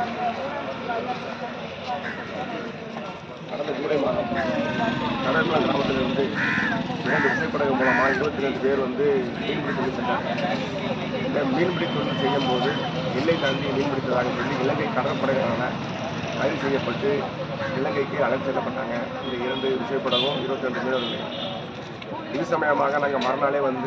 கடந்த ஜூலை மாதம் கடற்குளம் கிராமத்திலிருந்து இரண்டு விசைப்படகு மூலமாக இருபத்தி ரெண்டு பேர் வந்து மீன்பிடி தொழில் சென்றாங்க இந்த மீன்பிடி தொழில் செய்யும் போது எல்லை தாண்டி மீன்பிடித்ததாக சொல்லி இலங்கை கடற்படைகளான கைது செய்யப்பட்டு இலங்கைக்கு அழைத்து செல்லப்பட்டாங்க இந்த இரண்டு விசைப்படகும் இருபத்தி ரெண்டு மீனவர்கள் இது சமயமாக நாங்கள் மறுநாளே வந்து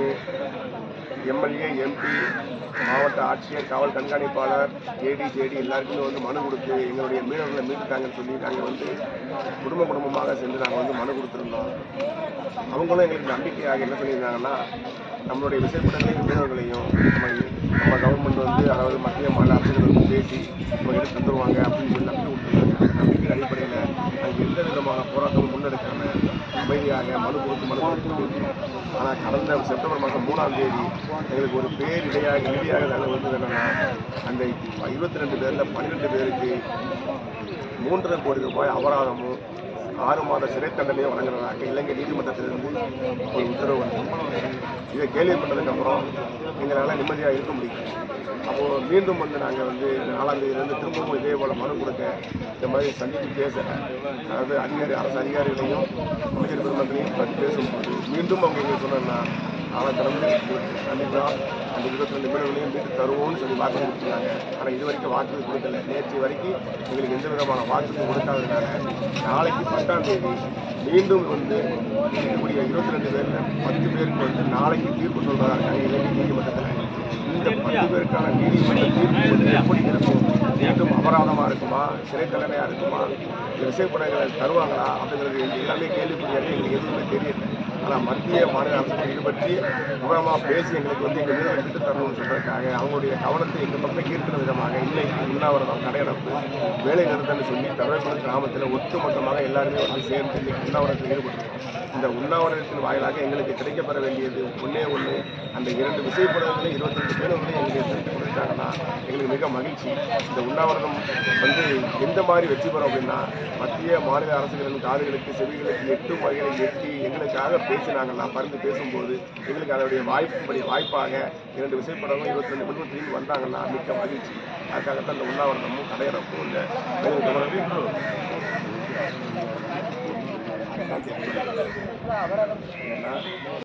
எம்எல்ஏ எம்பி மாவட்ட ஆட்சியர் காவல் கண்காணிப்பாளர் ஏடி ஜேடி எல்லாருக்குமே வந்து மனு கொடுத்து எங்களுடைய மீனவர்களை மீட்டுட்டாங்கன்னு சொல்லி நாங்கள் வந்து குடும்ப குடும்பமாக சென்று நாங்கள் வந்து மனு கொடுத்துருந்தோம் அவங்களும் எங்களுக்கு நம்பிக்கையாக என்ன சொல்லியிருந்தாங்கன்னா நம்மளுடைய விசைப்படங்களையும் மீனவர்களையும் நம்ம நம்ம கவர்மெண்ட் வந்து அதாவது மத்திய மாநில அரசுகள் வந்து பேசி நம்ம எடுத்து தந்துருவாங்க அப்படின்னு சொல்லி நம்பி விட்டுருந்தாங்க அந்த நம்பிக்கை அடிப்படையில் நாங்கள் எந்த விதமான போராட்டமும் முன்னெடுக்காம அமைதியாக மனு கொடுத்து மனு கொடுத்து ஆனால் கடந்த செப்டம்பர் மாதம் மூணாம் தேதி எங்களுக்கு ஒரு பேர் இடையாக இடையாக நாங்கள் வந்து என்னன்னா அந்த இருபத்தி ரெண்டு பேரில் பன்னிரெண்டு பேருக்கு மூன்றரை கோடி ரூபாய் அபராதமும் ஆறு மாத சிறை தண்டனையும் வழங்குறதாக இலங்கை நீதிமன்றத்திலிருந்து ஒரு உத்தரவு வந்தது இதை கேள்விப்பட்டதுக்கப்புறம் எங்களால் நிம்மதியாக இருக்க முடியல அப்போது மீண்டும் வந்து நாங்கள் வந்து நாலாம் தேதியிலேருந்து திரும்பவும் இதே போல் மனு கொடுக்க இந்த மாதிரி சந்தித்து பேச அதாவது அதிகாரி அரசு அதிகாரிகளையும் அமைச்சர் பெருமக்களையும் பற்றி பேசும்போது மீண்டும் அவங்க எங்களுக்கு சொன்னா நாளை திறந்து கண்டிப்பாக அந்த இருபத்தி ரெண்டு மீனவர்களையும் மீட்டு தருவோம்னு சொல்லி வாக்கு கொடுத்துருந்தாங்க ஆனால் இது வரைக்கும் வாக்கு கொடுக்கல நேற்று வரைக்கும் எங்களுக்கு எந்த விதமான வாக்கு கொடுக்காததுனால நாளைக்கு பத்தாம் தேதி மீண்டும் வந்து இருக்கக்கூடிய இருபத்தி ரெண்டு பேரில் பத்து பேருக்கு வந்து நாளைக்கு தீர்ப்பு சொல்றதா இருக்காங்க இலங்கை நீதிமன்றத்தில் இந்த பத்து பேருக்கான நீதிமன்ற தீர்ப்பு வந்து எப்படி இருக்கும் மீண்டும் அபராதமாக இருக்குமா சிறை தண்டனையாக இருக்குமா விசைப்படைகளை தருவாங்களா அப்படிங்கிறது எங்களுக்கு எல்லாமே கேள்விப்படியாக எங்களுக்கு எதுவுமே தெரியல ஆனால் மத்திய மாநில அரசுகள் இது பற்றி விவரமாக பேசி எங்களுக்கு வந்து எங்கள் மீது விட்டு தரணும்னு சொல்றதுக்காக அவங்களுடைய கவனத்தை எங்கள் பக்கம் ஈர்க்கிற விதமாக இன்னைக்கு உண்ணாவிரதம் கடையடைப்பு வேலை நிறுத்தம்னு சொல்லி தரவேப்படு கிராமத்தில் ஒட்டுமொத்தமாக எல்லாருமே வந்து சேர்ந்து இன்னைக்கு உண்ணாவிரதத்தில் ஈடுபட்டிருக்கோம் இந்த உண்ணாவிரதத்தின் வாயிலாக எங்களுக்கு கிடைக்கப்பெற வேண்டியது ஒன்றே ஒன்று அந்த இரண்டு விசைப்படங்களில் இருபத்தி ரெண்டு பேரும் வந்து எங்களுக்கு திருப்பி கொடுத்தாங்கன்னா எங்களுக்கு மிக மகிழ்ச்சி இந்த உண்ணாவிரதம் வந்து எந்த மாதிரி வெற்றி பெறும் அப்படின்னா மத்திய மாநில அரசுகளின் காதுகளுக்கு செவிகளுக்கு எட்டும் வகையில் எட்டி எங்களுக்காக பேசினாங்கன்னா பறந்து பேசும்போது எங்களுக்கு அதனுடைய வாய்ப்பு வாய்ப்பாக இரண்டு விசைப்படமும் இருபத்தி ரெண்டு மணி திரும்பி வந்தாங்கன்னா மிக்க மகிழ்ச்சி அதுக்காகத்தான் இந்த உண்ணாவிரதமும் கடையறப்பும் இந்த வேலை கவனம் ஏன்னா